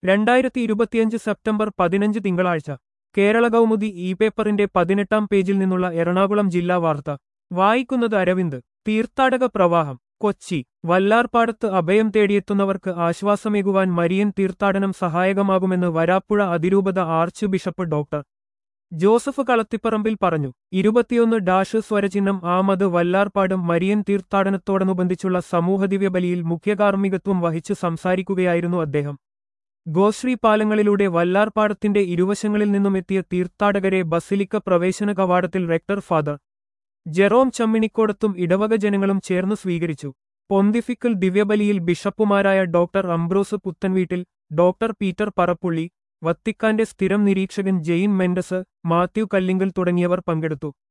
രണ്ടായിരത്തി ഇരുപത്തിയഞ്ച് സെപ്റ്റംബർ പതിനഞ്ച് തിങ്കളാഴ്ച കേരള കൗമുദി ഇ പേപ്പറിന്റെ പതിനെട്ടാം പേജിൽ നിന്നുള്ള എറണാകുളം ജില്ലാ വാർത്ത വായിക്കുന്നത് അരവിന്ദ് തീർത്ഥാടക പ്രവാഹം കൊച്ചി വല്ലാർപാടത്ത് അഭയം തേടിയെത്തുന്നവർക്ക് ആശ്വാസമേകുവാൻ മരിയൻ തീർത്ഥാടനം സഹായകമാകുമെന്ന് വരാപ്പുഴ അതിരൂപത archbishop doctor Joseph Kalathiparambil പറഞ്ഞു ഇരുപത്തിയൊന്ന് ഡാഷ് സ്വരചിഹ്നം ആമത് വല്ലാർപാടും മരിയൻ തീർത്ഥാടനത്തോടനുബന്ധിച്ചുള്ള സമൂഹദിവ്യബലിയിൽ മുഖ്യകാർമ്മികത്വം വഹിച്ചു സംസാരിക്കുകയായിരുന്നു അദ്ദേഹം ഗോശ്രീ പാലങ്ങളിലൂടെ വല്ലാർപാടത്തിന്റെ ഇരുവശങ്ങളിൽ നിന്നുമെത്തിയ തീർത്ഥാടകരെ ബസിലിക്ക പ്രവേശന കവാടത്തിൽ റെക്ടർ ഫാദർ ജെറോം ചമ്മിണിക്കോടത്തും ഇടവക ജനങ്ങളും ചേർന്ന് സ്വീകരിച്ചു പൊന്തിഫിക്കൽ ദിവ്യബലിയിൽ ബിഷപ്പുമാരായ doctor Ambrose Puthenveettil doctor Peter Parappully വത്തിക്കാന്റെ സ്ഥിരം നിരീക്ഷകൻ ജെയിൻ മെൻഡസ് മാത്യു കല്ലിങ്കൽ തുടങ്ങിയവർ പങ്കെടുത്തു